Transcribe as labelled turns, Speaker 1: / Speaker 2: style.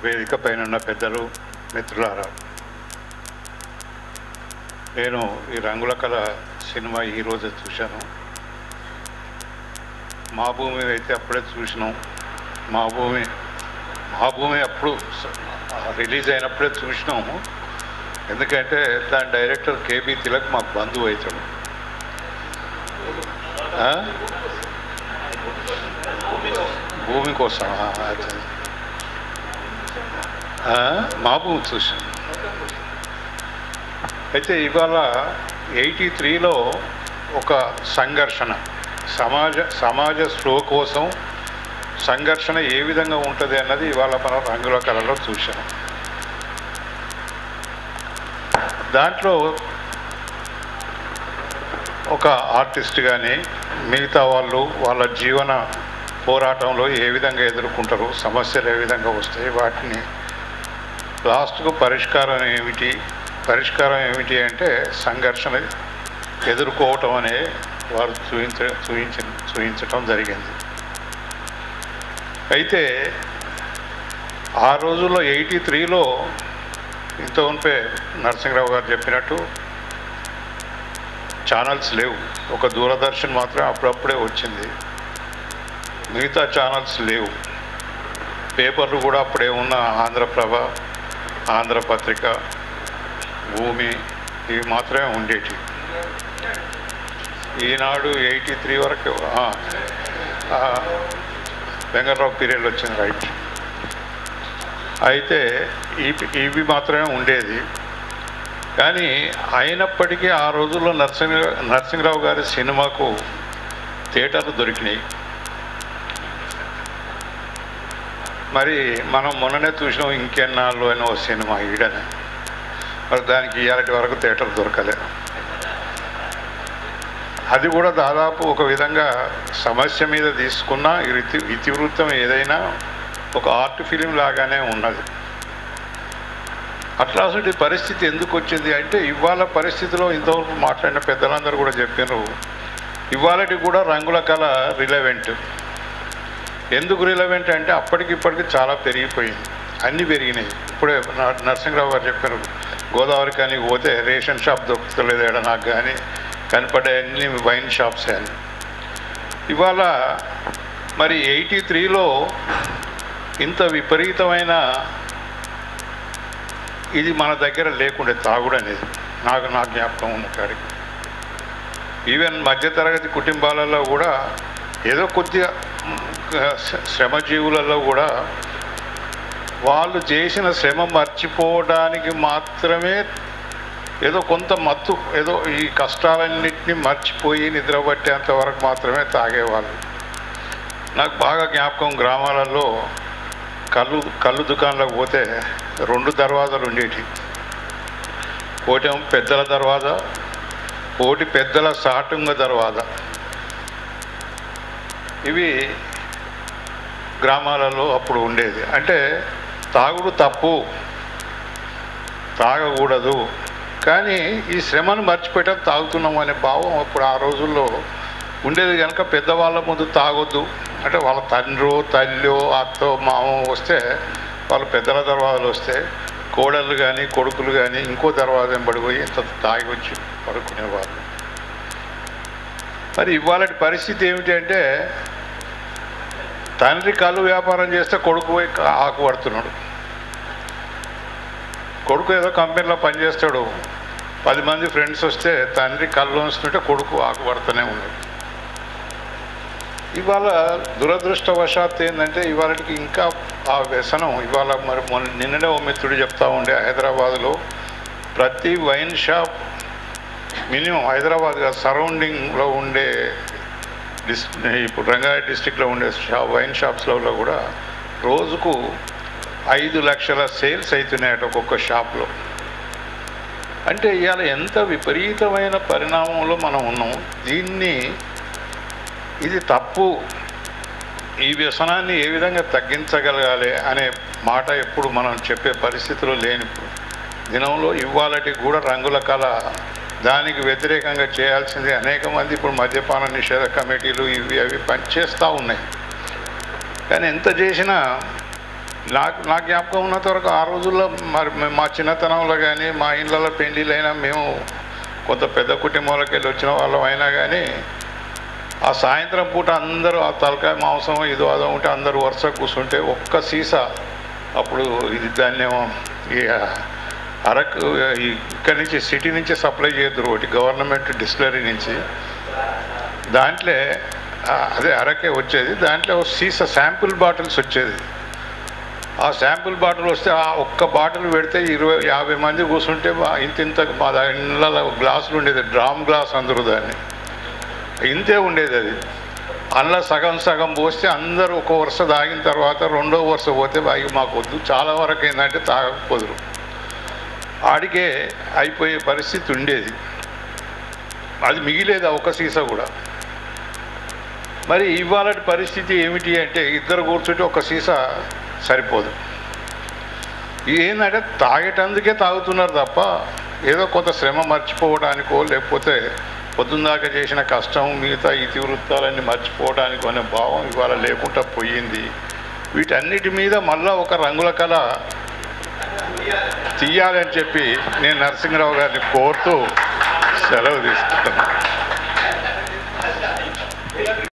Speaker 1: వేదిక పైన ఉన్న పెద్దలు మిత్రులారా నేను ఈ రంగుల కళ సినిమా ఈరోజు చూశాను మా భూమి అయితే అప్పుడే చూసినాం మా భూమి మా భూమి అప్పుడు స- రిలీజ్ అయినప్పుడే చూసినాము ఎందుకంటే దాని డైరెక్టర్ కేబీ తిలక్ మాకు బంధువు అవుతాడు ఆ? భూమి కోసం ఆ, అదే. ఆ, మా భూమి చూసాను అయితే ఇవాళ ఎయిటీ త్రీలో ఒక సంఘర్షణ సమాజ సమాజ స్లో కోసం సంఘర్షణ ఏ విధంగా ఉంటుంది అన్నది ఇవాళ మనం రంగుల కళలో చూసాం దాంట్లో ఒక ఆర్టిస్ట్ కానీ మిగతా వాళ్ళు వాళ్ళ జీవన పోరాటంలో ఏ విధంగా ఎదుర్కొంటారు సమస్యలు ఏ విధంగా వస్తాయి వాటిని లాస్ట్కు పరిష్కారం ఏమిటి పరిష్కారం ఏమిటి అంటే సంఘర్షణ ఎదుర్కోవటం అనే వారు చూపించ చూపించ చూపించటం జరిగింది అయితే ఆ రోజుల్లో ఎయిటీ త్రీలో ఇంత ఉంపే నరసింహరావు గారు చెప్పినట్టు ఛానల్స్ లేవు ఒక దూరదర్శన్ మాత్రం అప్పుడప్పుడే వచ్చింది మిగతా ఛానల్స్ లేవు పేపర్లు కూడా అప్పుడే ఉన్న ఆంధ్రప్రభ ఆంధ్రపత్రిక భూమి ఇవి మాత్రమే ఉండేటి ఈనాడు ఎయిటీ త్రీ వరకు ఆ, ఆ, వెంకట్రావు పీరియడ్ వచ్చింది రైట్ అయితే ఇవి ఇవి మాత్రమే ఉండేది కానీ అయినప్పటికీ ఆ రోజుల్లో నరసింహ నరసింహరావు గారి సినిమాకు థియేటర్లు దొరికినాయి మరి మనం మొన్ననే చూసినాం ఇంకెన్నాళ్ళు అని ఓ సినిమా ఈడని మరి దానికి ఇవాళటి వరకు థియేటర్ దొరకలేదు అది కూడా దాదాపు ఒక విధంగా సమస్య మీద తీసుకున్న ఇతి ఇతివృత్తం ఏదైనా ఒక ఆర్ట్ ఫిలిం లాగానే ఉన్నది అట్లాంటి పరిస్థితి ఎందుకు వచ్చింది అంటే ఇవాళ పరిస్థితిలో ఇంతవరకు మాట్లాడిన పెద్దలందరూ కూడా చెప్పారు ఇవాళటి కూడా రంగుల కళ రిలవెంట్ ఎందుకు రిలవెంట్ అంటే అప్పటికి ఇప్పటికి చాలా పెరిగిపోయింది అన్నీ పెరిగినాయి ఇప్పుడే న- నరసింహరావు గారు చెప్పారు గోదావరి కానీ పోతే రేషన్ షాప్ దొరుకుతలేదు ఏడ నాకు కానీ కనపడే అన్ని వైన్ షాప్స్ అని ఇవాళ మరి ఎయిటీ త్రీలో ఇంత విపరీతమైన ఇది మన దగ్గర లేకుండే తాగుడు అనేది నాకు నా జ్ఞాపకం ఉన్న కాడికి ఈవెన్ మధ్యతరగతి కుటుంబాలలో కూడా ఏదో కొద్దిగా మ్, శ్ర- శ్రమజీవులలో కూడా వాళ్ళు చేసిన శ్రమ మర్చిపోవడానికి మాత్రమే ఏదో కొంత మత్తు ఏదో ఈ కష్టాలన్నింటినీ మర్చిపోయి నిద్రపట్టేంత వరకు మాత్రమే తాగేవాళ్ళు నాకు బాగా జ్ఞాపకం గ్రామాలలో కళ్ళు కళ్ళు దుకాణంలోకి పోతే రెండు దర్వాజాలు ఉండేటి ఒకటేమో పెద్దల దర్వాజా ఒకటి పెద్దల సాటుంగ దర్వాజా ఇవి గ్రామాలలో అప్పుడు ఉండేది అంటే తాగుడు తప్పు తాగకూడదు కానీ ఈ శ్రమను మర్చిపెట్టడం తాగుతున్నాం అనే భావం అప్పుడు ఆ రోజుల్లో ఉండేది కనుక పెద్దవాళ్ళ ముందు తాగొద్దు అంటే వాళ్ళ తండ్రో తల్లో అత్తో మామ వస్తే వాళ్ళ పెద్దల దర్వాజలు వస్తే కోడళ్ళు కానీ కొడుకులు కానీ ఇంకో దర్వాజ వెంబడిపోయి ఇంత తాగి వచ్చి పడుకునేవాళ్ళు మరి ఇవాళ పరిస్థితి ఏమిటి అంటే తండ్రి కళ్ళు వ్యాపారం చేస్తే కొడుకు పోయి ఆకు పడుతున్నాడు కొడుకు ఏదో కంపెనీలో పనిచేస్తాడు పది మంది ఫ్రెండ్స్ వస్తే తండ్రి కళ్ళు వస్తుంటే కొడుకు ఆకు పడుతూనే ఉన్నాడు ఇవాళ దురదృష్టవశాత్తు ఏంటంటే ఇవాళకి ఇంకా ఆ వ్యసనం ఇవాళ మరి మొన్న నిన్ననే ఓ మిత్రుడు చెప్తా ఉండే హైదరాబాద్లో ప్రతి వైన్ షాప్ మినిమం హైదరాబాద్ కాదు సరౌండింగ్లో ఉండే డిస్ ఇప్పుడు రంగారెడ్డి డిస్టిక్లో ఉండే షాప్ వైన్ షాప్స్లలో కూడా రోజుకు ఐదు లక్షల సేల్స్ అవుతున్నాయట ఒక్కొక్క షాప్లో అంటే ఇవాళ ఎంత విపరీతమైన పరిణామంలో మనం ఉన్నాం దీన్ని ఇది తప్పు ఈ వ్యసనాన్ని ఏ విధంగా తగ్గించగలగాలి అనే మాట ఎప్పుడు మనం చెప్పే పరిస్థితిలో లేని దినంలో ఇవాళటి కూడా రంగుల కళ దానికి వ్యతిరేకంగా చేయాల్సింది అనేక మంది ఇప్పుడు మద్యపాన నిషేధ కమిటీలు ఇవి అవి పనిచేస్తూ ఉన్నాయి కానీ ఎంత చేసినా నాకు నా జ్ఞాపకం ఉన్నంత వరకు ఆ రోజుల్లో మరి మే- మా చిన్నతనంలో కానీ మా ఇళ్ళలో పెళ్ళిళ్ళైనా మేము కొంత పెద్ద కుటుంబంలోకి వెళ్ళి వచ్చిన వాళ్ళం అయినా కానీ ఆ సాయంత్రం పూట అందరూ ఆ తలకాయ మాంసం ఇది అదో ఉంటే అందరూ వరుస కూర్చుంటే ఒక్క సీసా అప్పుడు ఇది దాన్నేమో ఈ అరకు ఈ ఇక్కడి నుంచి సిటీ నుంచి సప్లై చేయద్దు ఒకటి గవర్నమెంట్ డిస్టిలరీ నుంచి దాంట్లో ఆ, అదే అరకే వచ్చేది దాంట్లో ఒక సీసా శాంపుల్ బాటిల్స్ వచ్చేది ఆ శాంపుల్ బాటిల్ వస్తే ఆ ఒక్క బాటిల్ పెడితే ఇరవై యాభై మంది కూర్చుంటే మా- ఇంత ఇంత మా దా- ఇళ్ళలో గ్లాసులు ఉండేది డ్రామ్ గ్లాస్ అందరూ దాన్ని ఇంతే ఉండేది అది అందులో సగం సగం పోస్తే అందరూ ఒక వరుస తాగిన తర్వాత రెండో వరుస పోతే అవి మాకు వద్దు చాలా వరకు ఏంటంటే తాగకపోదురు ఆడికే అయిపోయే పరిస్థితి ఉండేది అది మిగిలేదు ఆ ఒక సీసా కూడా మరి ఇవాళ పరిస్థితి ఏమిటి అంటే ఇద్దరు కూర్చుంటే ఒక సీసా సరిపోదు ఏంటంటే తాగేటందుకే తాగుతున్నారు తప్ప ఏదో కొంత శ్రమ మర్చిపోవడానికో లేకపోతే పొద్దున్నదాకా చేసిన కష్టం మిగతా ఇతివృత్తాలన్నీ మర్చిపోవడానికి అనే భావం ఇవాళ లేకుండా పోయింది వీటన్నిటి మీద మళ్ళా ఒక రంగుల కళ తీయాలని చెప్పి నేను నరసింహరావు గారిని కోరుతూ సెలవు తీసుకుంటాను